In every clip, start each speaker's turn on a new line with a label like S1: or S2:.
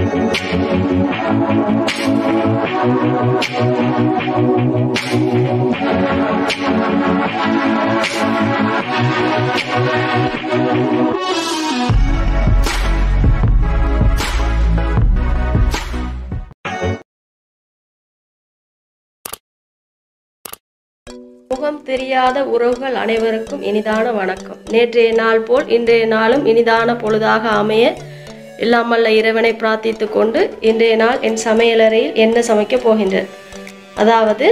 S1: முகம் தெரியாத உறவுகள் அனைவருக்கும் இனிதான வணக்கம் நேற்றைய நாள் போல் இன்றைய நாளும் இனிதான பொழுதாக அமைய இல்லாமல்ல இறைவனை பிரார்த்தித்து கொண்டு இன்றைய நாள் என் சமையலறையில் என்ன சமைக்கப் போகின்றேன் அதாவது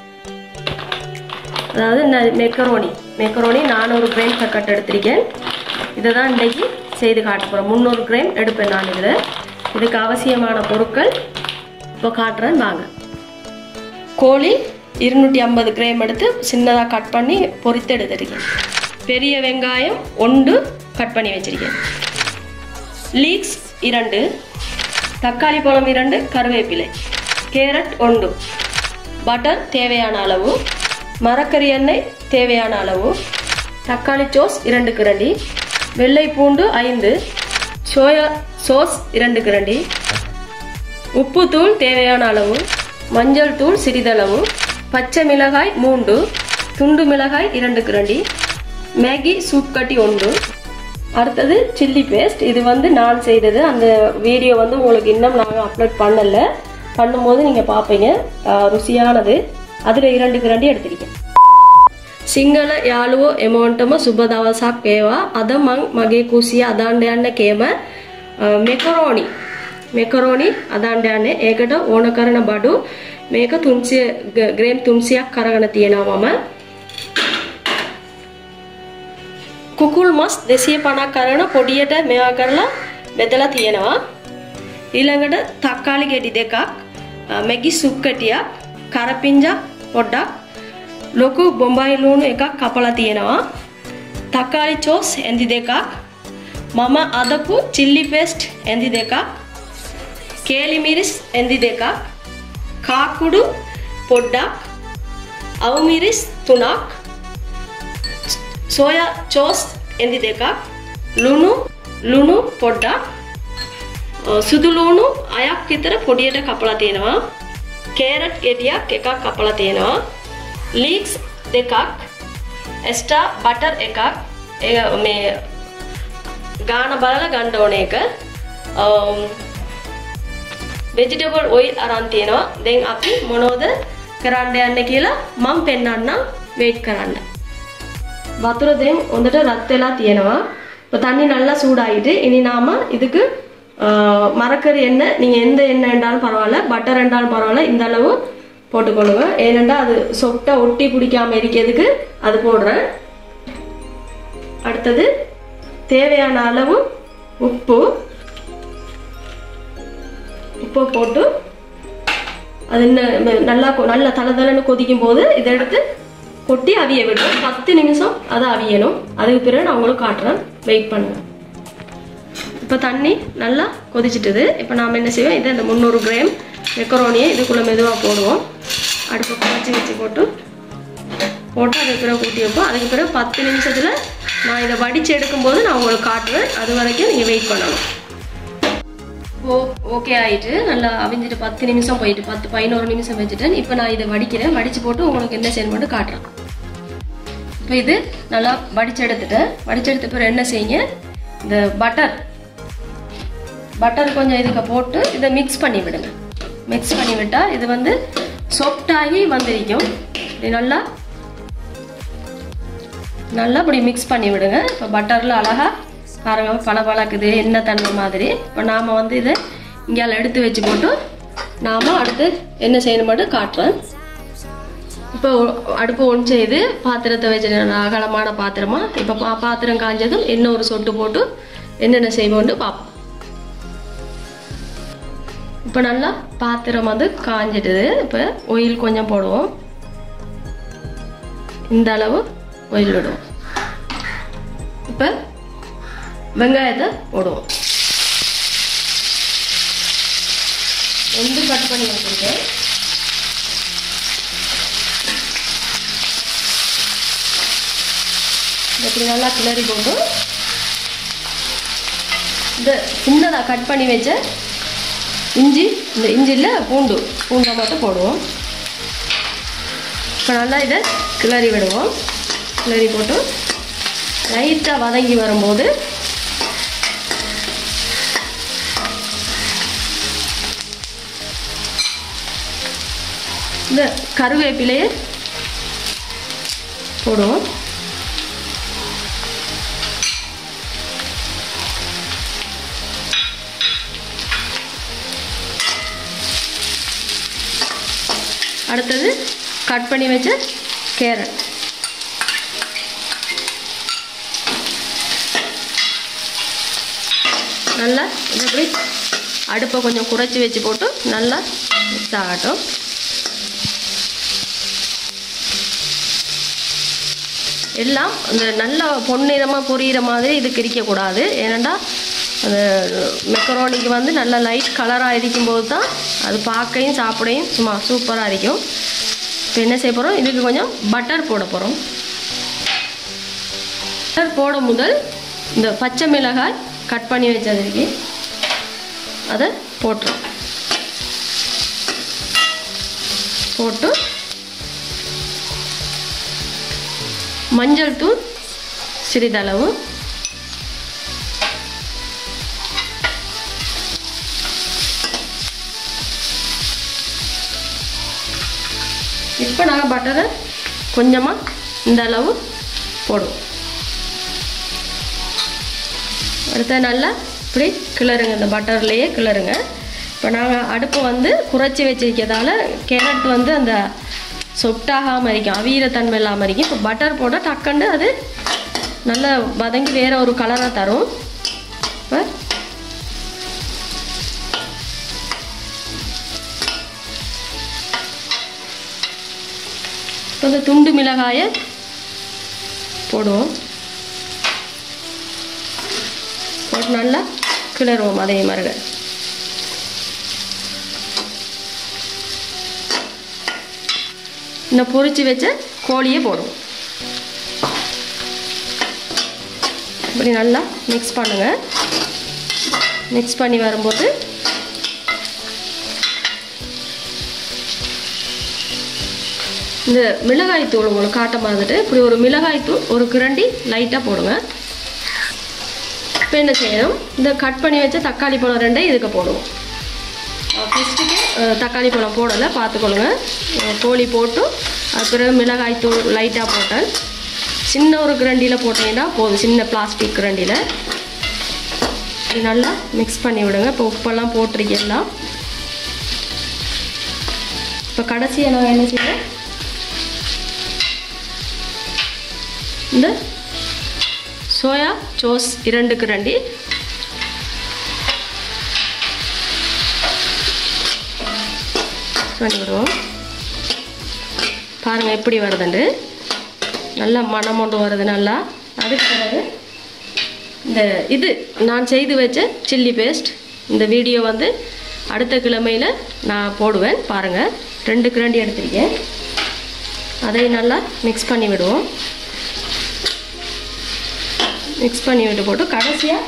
S1: அதாவது நான் மெக்கரோனி மெக்கரோனி நானூறு கிராம் கட் எடுத்திருக்கேன் இதை தான் இன்றைக்கு செய்து காட்ட போகிறேன் முந்நூறு கிராம் எடுப்பேன் நான் இதில் இதுக்கு அவசியமான பொருட்கள் இப்போ காட்டுறேன் வாங்க கோழி இருநூற்றி ஐம்பது கிராம் எடுத்து சின்னதாக கட் பண்ணி பொரித்து எடுத்துருக்கேன் பெரிய வெங்காயம் ஒன்று கட் பண்ணி வச்சிருக்கேன் லீக்ஸ் இரண்டு தக்காளி பழம் இரண்டு கருவேப்பிலை கேரட் ஒன்று பட்டர் தேவையான அளவு மரக்கறி எண்ணெய் தேவையான அளவு தக்காளி சோஸ் இரண்டு கிரண்டி வெள்ளை பூண்டு ஐந்து சோயா சோஸ் இரண்டு கிரண்டி உப்புத்தூள் தேவையான அளவு மஞ்சள் தூள் சிறிதளவு பச்சை மிளகாய் மூன்று துண்டு மிளகாய் இரண்டு கிரண்டி மேகி சூப் கட்டி ஒன்று அடுத்தது சில்லி பேஸ்ட் இது வந்து நான் செய்தது அந்த வீடியோ வந்து உங்களுக்கு இன்னும் நாங்கள் அப்லோட் பண்ணல பண்ணும்போது நீங்கள் பார்ப்பீங்க ஆஹ் ருசியானது அதில் இரண்டு கிரண்டி எடுத்திருக்கேன் සිංහල යාළුවෝ එමෝන්ටම සුබ දවසක් ඒවා අද මං මගේ කුසිය අදාන්ඩ යන්න කේම මෙකරෝනි මෙකරෝනි අදාන්ඩ යන්නේ ඒකට ඕන කරන බඩු මේක තුන්සිය ග්‍රේම් තුන්සියක් කරගන තියෙනවා මම කුකුල් මස් දෙසිය පණක් කරන පොඩියට මෙවා කරලා බෙදලා තියෙනවා ඊළඟට තක්කාලි ගෙඩි දෙකක් මැගි සුක්කටියක් කරපිංජක් පොඩ්ඩක් ලොකු බොම්බයි ලූුණු එකක් කපලා තියෙනවා තක්කාලි චෝස් ඇඳි දෙකක් මම අදපු චිල්ලි පෙස්ට් ඇඳි දෙකක් කේලි මිරිස් ඇඳි දෙකක් කාකුඩු පොඩ්ඩක් අවමිරිස් තුනක් සෝය චෝස් ඇඳි දෙකක් ලුණු ලුණු පොඩ්ඩක් සුදු ලූුණු අයක් විතර පොඩියට කපලා තියෙනවා කේරට් ගෙඩියක් එකක් කපලා තියෙනවා ලීක්ස් දෙකක් එස්ටා බටර් එකක් මේ ගාන බලල ගණ්ඩ ඕන එක වෙජිටබල් ඔයිල් අරන් තියෙනවා දෙන් අපි මොනෝද කරන්න යන්න කියලා මම පෙන්වන්නම් වෙයිට් කරන්න வத்துர தேன் வந்துட்டு ரத்தெல்லாம் තියෙනවා இப்போ தண்ணி நல்லா சூடாகிட்டு இனி நாம இதுக்கு மரக்கறி எண்ணெய் நீங்கள் எந்த எண்ணெய் என்றாலும் பரவாயில்ல பட்டர் என்றாலும் பரவாயில்ல இந்த அளவு போட்டுக்கொள்ளுங்க ஏனெண்டா அது சொட்டை ஒட்டி பிடிக்காம இருக்கிறதுக்கு அது போடுறேன் அடுத்தது தேவையான அளவு உப்பு உப்பு போட்டு அது இன்னும் நல்லா நல்லா தலை தலைன்னு கொதிக்கும் போது இதை எடுத்து கொட்டி அவிய விடும் பத்து நிமிஷம் அதை அவியணும் அதுக்கு பிறகு நான் உங்களுக்கு காட்டுறேன் வெயிட் பண்ணுங்க இப்போ தண்ணி நல்லா கொதிச்சிட்டுது இப்போ நாம் என்ன செய்வோம் இதை இந்த முந்நூறு கிராம் மெக்கரோனியை இதுக்குள்ளே மெதுவாக போடுவோம் அடுப்பு குறைச்சி வச்சு போட்டு போட்டு அதுக்கு பிறகு கூட்டி வைப்போம் அதுக்கு பிறகு பத்து நிமிஷத்தில் நான் இதை வடித்து எடுக்கும்போது நான் உங்களுக்கு காட்டுவேன் அது வரைக்கும் நீங்கள் வெயிட் பண்ணணும் ஓ ஓகே ஆயிட்டு நல்லா அவிஞ்சிட்டு பத்து நிமிஷம் போயிட்டு பத்து பதினோரு நிமிஷம் வச்சுட்டேன் இப்போ நான் இதை வடிக்கிறேன் வடித்து போட்டு உங்களுக்கு என்ன செய்யணும்னு காட்டுறேன் இப்போ இது நல்லா வடிச்சு எடுத்துட்டேன் வடிச்சு எடுத்த பிறகு என்ன செய்யுங்க இந்த பட்டர் பட்டர் கொஞ்சம் இதுக்கு போட்டு இதை மிக்ஸ் பண்ணி விடுங்க மிக்ஸ் பண்ணி விட்டால் இது வந்து சொப்டாகி வந்திருக்கும் இப்படி நல்லா நல்லா இப்படி மிக்ஸ் பண்ணி விடுங்க இப்போ பட்டரில் அழகாக பாருங்க பல பழக்குது எண்ணெய் தன்மை மாதிரி இப்போ நாம் வந்து இதை இங்கேயால் எடுத்து வச்சு போட்டு நாம் அடுத்து என்ன செய்யணும் மட்டும் காட்டுறேன் இப்போ அடுப்பு ஒன் செய்து பாத்திரத்தை வச்சு அகலமான பாத்திரமா இப்போ பா பாத்திரம் காஞ்சதும் இன்னொரு சொட்டு போட்டு என்னென்ன செய்வோம்னு பார்ப்போம் இப்போ நல்லா பாத்திரம் வந்து காஞ்சிட்டுது இப்போ ஒயில் கொஞ்சம் போடுவோம் இந்த அளவு ஒயில் விடுவோம் இப்போ வெங்காயத்தை போடுவோம் ரெண்டு கட் பண்ணி வச்சுருக்கேன் இப்படி நல்லா கிளறி போட்டு இந்த சின்னதாக கட் பண்ணி வச்ச இஞ்சி இந்த இஞ்சியில் பூண்டு பூண்டை மட்டும் போடுவோம் இப்போ நல்லா இதை கிளறி விடுவோம் கிளறி போட்டு லைட்டாக வதங்கி வரும்போது இந்த கருவேப்பிலையை போடுவோம் அடுத்தது கட் பண்ணி வச்ச கேரட் நல்லா இது இப்படி அடுப்பை கொஞ்சம் குறைச்சி வச்சு போட்டு நல்லா மிக்ஸ் ஆகட்டும் எல்லாம் இந்த நல்லா பொன்னிறமாக பொரியிற மாதிரி இது கிரிக்கக்கூடாது ஏனெண்டா அந்த மெக்கரோனிக்கு வந்து நல்லா லைட் கலராக இருக்கும்போது தான் அது பார்க்கையும் சாப்பிடையும் சும்மா சூப்பராக இருக்கும் இப்போ என்ன செய்ய போகிறோம் இதுக்கு கொஞ்சம் பட்டர் போட போகிறோம் பட்டர் போட முதல் இந்த பச்சை மிளகாய் கட் பண்ணி வச்சதுக்கு அதை போட்டுரும் போட்டு மஞ்சள் தூள் சிறிதளவு இப்போ நாங்கள் பட்டரை கொஞ்சமாக இந்த அளவு போடுவோம் அடுத்த நல்லா இப்படி கிளறுங்க இந்த பட்டர்லேயே கிளறுங்க இப்போ நாங்கள் அடுப்பு வந்து குறைச்சி வச்சிருக்கிறதால கேரட் வந்து அந்த சொட்டாகாமல் இருக்கும் அவியரத்தன்மை இல்லாமல் இருக்கும் இப்போ பட்டர் போட்டால் டக்குண்டு அது நல்லா வதங்கி வேற ஒரு கலராக தரும் இப்போ இப்போ இந்த துண்டு மிளகாயை போடுவோம் போட்டு நல்லா கிளறுவோம் அதே மருக இந்த பொரிச்சு வச்ச கோழியை போடுவோம் இப்படி நல்லா மிக்ஸ் பண்ணுங்க மிக்ஸ் பண்ணி வரும்போது இந்த மிளகாய் தூள் உங்களுக்கு காட்ட மறந்துட்டு இப்படி ஒரு மிளகாய் தூள் ஒரு கிரண்டி லைட்டாக போடுங்க இப்போ என்ன செய்யணும் இந்த கட் பண்ணி வச்ச தக்காளி பழம் ரெண்டே இதுக்கு போடுவோம் ஃபஸ்ட்டுக்கு தக்காளி பழம் போடலை பார்த்துக்கொள்ளுங்க அஹ் கோழி போட்டு அது பிறகு மிளகாய் தூள் லைட்டாக போட்டேன் சின்ன ஒரு கிரண்டியில் போட்டீங்கன்னா போதும் சின்ன பிளாஸ்டிக் கிரண்டியில் இது நல்லா மிக்ஸ் பண்ணி விடுங்க இப்போ உப்பெல்லாம் போட்டிருக்கலாம் இப்போ கடைசியாக நான் என்ன செய்வேன் இந்த சோயா சோஸ் இரண்டு கிரண்டி பண்ணி விடுவோம் பாருங்கள் எப்படி வருதுண்டு நல்லா மனம் கொண்டு வருது நல்லா அதுக்கு பிறகு இந்த இது நான் செய்து வச்ச சில்லி பேஸ்ட் இந்த வீடியோ வந்து அடுத்த கிழமையில் நான் போடுவேன் பாருங்கள் ரெண்டு கிரண்டி எடுத்திருக்கேன் அதை நல்லா மிக்ஸ் பண்ணி விடுவோம் மிக்ஸ் பண்ணி விட்டு போட்டு கடைசியாக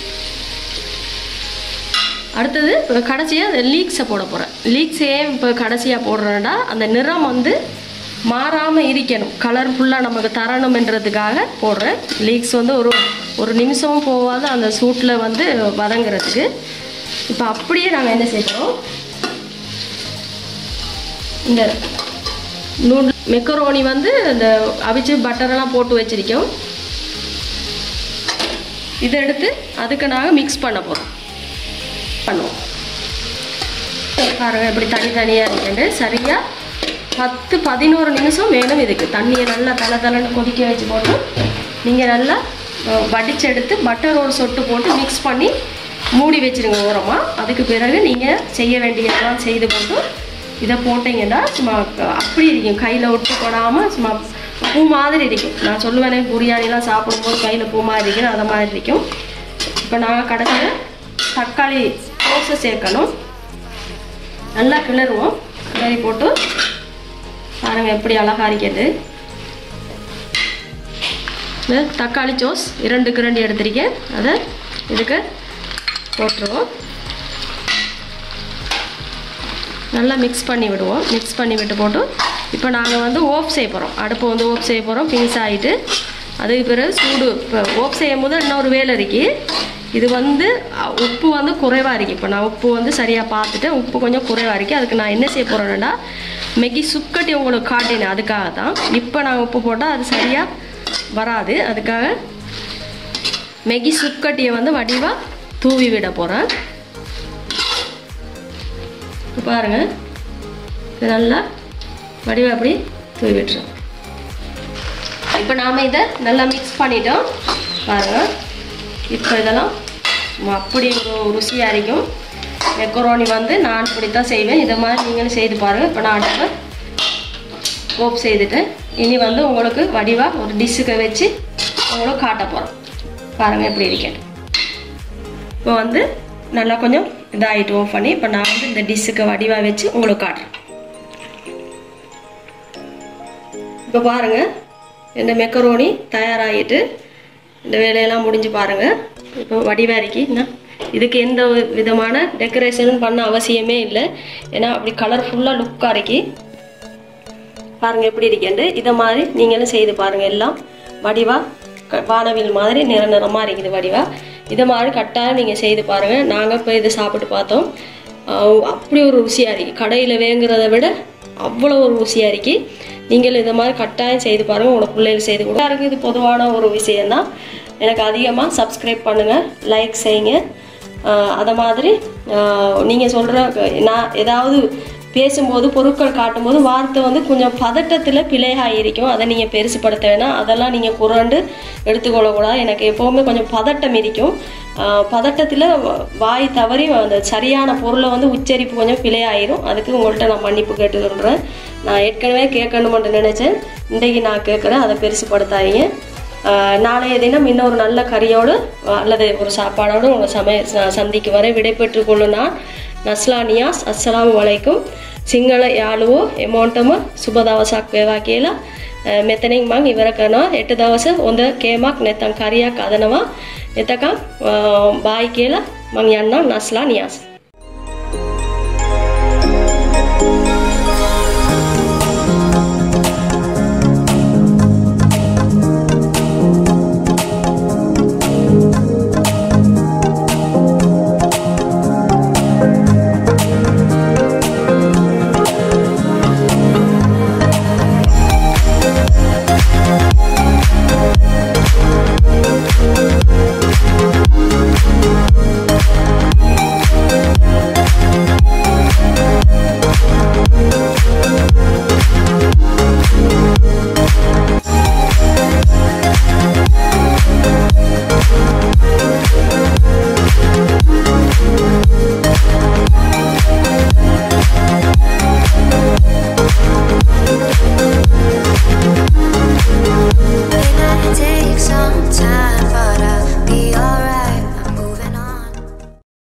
S1: அடுத்தது இப்போ கடைசியாக அந்த லீக்ஸை போட போகிறேன் லீக்ஸ் ஏன் இப்போ கடைசியாக போடுறேன்னா அந்த நிறம் வந்து மாறாமல் இருக்கணும் கலர்ஃபுல்லாக நமக்கு தரணுமென்றதுக்காக போடுறேன் லீக்ஸ் வந்து ஒரு ஒரு நிமிஷமும் போகாத அந்த சூட்டில் வந்து வதங்குறதுக்கு இப்போ அப்படியே நாங்கள் என்ன செய்கிறோம் இந்த நூல் மெக்கரோனி வந்து இந்த அவிச்சு பட்டரெல்லாம் போட்டு வச்சிருக்கோம் இதை எடுத்து அதுக்கு நாங்கள் மிக்ஸ் பண்ண போகிறோம் பண்ணுவோம் பாருங்கள் இப்படி தனித்தனியாக இருக்குண்டு சரியாக பத்து பதினோரு நிமிஷம் வேணும் இதுக்கு தண்ணியை நல்லா தலை தலைன்னு கொதிக்க வச்சு போட்டு நீங்கள் நல்லா அஹ், வடிச்சு எடுத்து பட்டர் ஒரு சொட்டு போட்டு மிக்ஸ் பண்ணி மூடி வச்சிருங்க ஓரமாக அதுக்கு பிறகு நீங்கள் செய்ய வேண்டியதெல்லாம் செய்து போட்டு இதை போட்டீங்கன்னா சும்மா அஹ், அப்படி இருக்கும் கையில் ஒட்டு போடாமல் சும்மா பூ மாதிரி இருக்கும் நான் சொல்லுவேனே பிரியாணிலாம் சாப்பிடும்போது கையில் பூ மாதிரி இருக்கும் அதை மாதிரி இருக்கும் இப்போ நாங்கள் கடைசியில் தக்காளி தோசை சேர்க்கணும் நல்லா கிளறுவோம் கிளறி போட்டு பாருங்க எப்படி அழகா இருக்கிறது இந்த தக்காளி சோஸ் இரண்டு கிரண்டி எடுத்திருக்கேன் அதை இதுக்கு போட்டுருவோம் நல்லா மிக்ஸ் பண்ணி விடுவோம் மிக்ஸ் பண்ணி விட்டு போட்டு இப்போ நாங்கள் வந்து ஓப் செய்ய போகிறோம் அடுப்பு வந்து ஓப் செய்ய போகிறோம் ஃபினிஷ் ஆகிட்டு அதுக்கு பிறகு சூடு இப்போ ஓப் செய்யும் போது இன்னொரு வேலை இருக்கு இது வந்து அ, உப்பு வந்து குறைவாக இருக்குது இப்போ நான் உப்பு வந்து சரியாக பார்த்துட்டு உப்பு கொஞ்சம் குறைவாக இருக்குது அதுக்கு நான் என்ன செய்ய போகிறேன்னா மெகி சுக்கட்டி உங்களுக்கு காட்டினேன் அதுக்காக தான் இப்போ நான் உப்பு போட்டால் அது சரியாக வராது அதுக்காக மெகி சுக்கட்டியை வந்து வடிவாக தூவி விட போகிறேன் இப்போ பாருங்க இது நல்லா வடிவாக அப்படி தூவி விட்டுறோம் இப்போ நாம் இதை நல்லா மிக்ஸ் பண்ணிட்டோம் பாருங்க இப்போ இதெல்லாம் சும்மா அப்படி ஒரு ருசியாக இருக்கும் மெக்கரோனி வந்து நான் இப்படி தான் செய்வேன் இதை மாதிரி நீங்களும் செய்து பாருங்கள் இப்போ நான் அடுப்பை ஓப் செய்துட்டேன் இனி வந்து உங்களுக்கு வடிவாக ஒரு டிஷ்ஷுக்கு வச்சு உங்களுக்கு காட்ட போகிறோம் பாருங்கள் எப்படி இருக்கேன் இப்போ வந்து நல்லா கொஞ்சம் இதாகிட்டு ஓஃப் பண்ணி இப்போ நான் வந்து இந்த டிஷ்ஷுக்கு வடிவாக வச்சு உங்களுக்கு காட்டுறேன் இப்போ பாருங்க இந்த மெக்கரோனி தயாராகிட்டு இந்த வேலையெல்லாம் முடிஞ்சு பாருங்க இப்போ வடிவாரிக்கு என்ன இதுக்கு எந்த வி- விதமான டெக்கரேஷனும் பண்ண அவசியமே இல்லை ஏன்னா அப்படி கலர்ஃபுல்லாக லுக்காக இருக்கு பாருங்க எப்படி இருக்கேன்ட்டு இதை மாதிரி நீங்களும் செய்து பாருங்க எல்லாம் வடிவா க- வானவில் மாதிரி நிற நிறமாக இருக்குது வடிவா இதை மாதிரி கட்டாயம் நீங்கள் செய்து பாருங்க நாங்கள் இப்போ இதை சாப்பிட்டு பார்த்தோம் ஆஹ் அப்படி ஒரு ருசியாக இருக்கு கடையில் வேங்குறத விட அவ்வளோ ஒரு ருசியாக இருக்கு நீங்கள் இதை மாதிரி கட்டாயம் செய்து பாருங்க உங்களோட பிள்ளைகள் செய்து கொடுங்க எல்லாருக்கும் இது பொதுவான ஒரு விஷயம்தான் எனக்கு அதிகமாக சப்ஸ்கிரைப் பண்ணுங்கள் லைக் செய்யுங்க ஆஹ் அதை மாதிரி நீங்கள் சொல்கிற நான் ஏதாவது பேசும்போது பொருட்கள் காட்டும்போது வார்த்தை வந்து கொஞ்சம் பதட்டத்தில் பிழையாக இருக்கும் அதை நீங்கள் பெருசுப்படுத்த வேணாம் அதெல்லாம் நீங்கள் குரண்டு எடுத்துக்கொள்ளக்கூடாது எனக்கு எப்போவுமே கொஞ்சம் பதட்டம் இருக்கும் பதட்டத்தில் வாய் தவறி அந்த சரியான பொருளை வந்து உச்சரிப்பு கொஞ்சம் பிழையாயிரும் அதுக்கு உங்கள்கிட்ட நான் மன்னிப்பு கேட்டுக்கொள்கிறேன் நான் ஏற்கனவே கேட்கணுமென்று நினச்சேன் இன்றைக்கு நான் கேட்குறேன் அதை பெருசுப்படுத்தாதீங்க ஆஹ் நாளைய தினம் இன்னொரு நல்ல கறியோடு அல்லது ஒரு சாப்பாடோடு உங்கள் சமய ச- சந்திக்கு வரை விடைபெற்றுக் கொள்ளும் நான் நஸ்லா நியாஸ் அஸ்ஸலாமு வலைக்கும் සිංහල යාළුවෝ එමෝන්ටම සුබ දවසක් වේවා කියලා අ, මෙතනින් මං ඉවර කරනවා හෙට දවස හොඳ කේමක් නැත්තම් කරියක් අදනවා එතකම් බායි කියලා මං යන්නම් නස්ලා නියාස්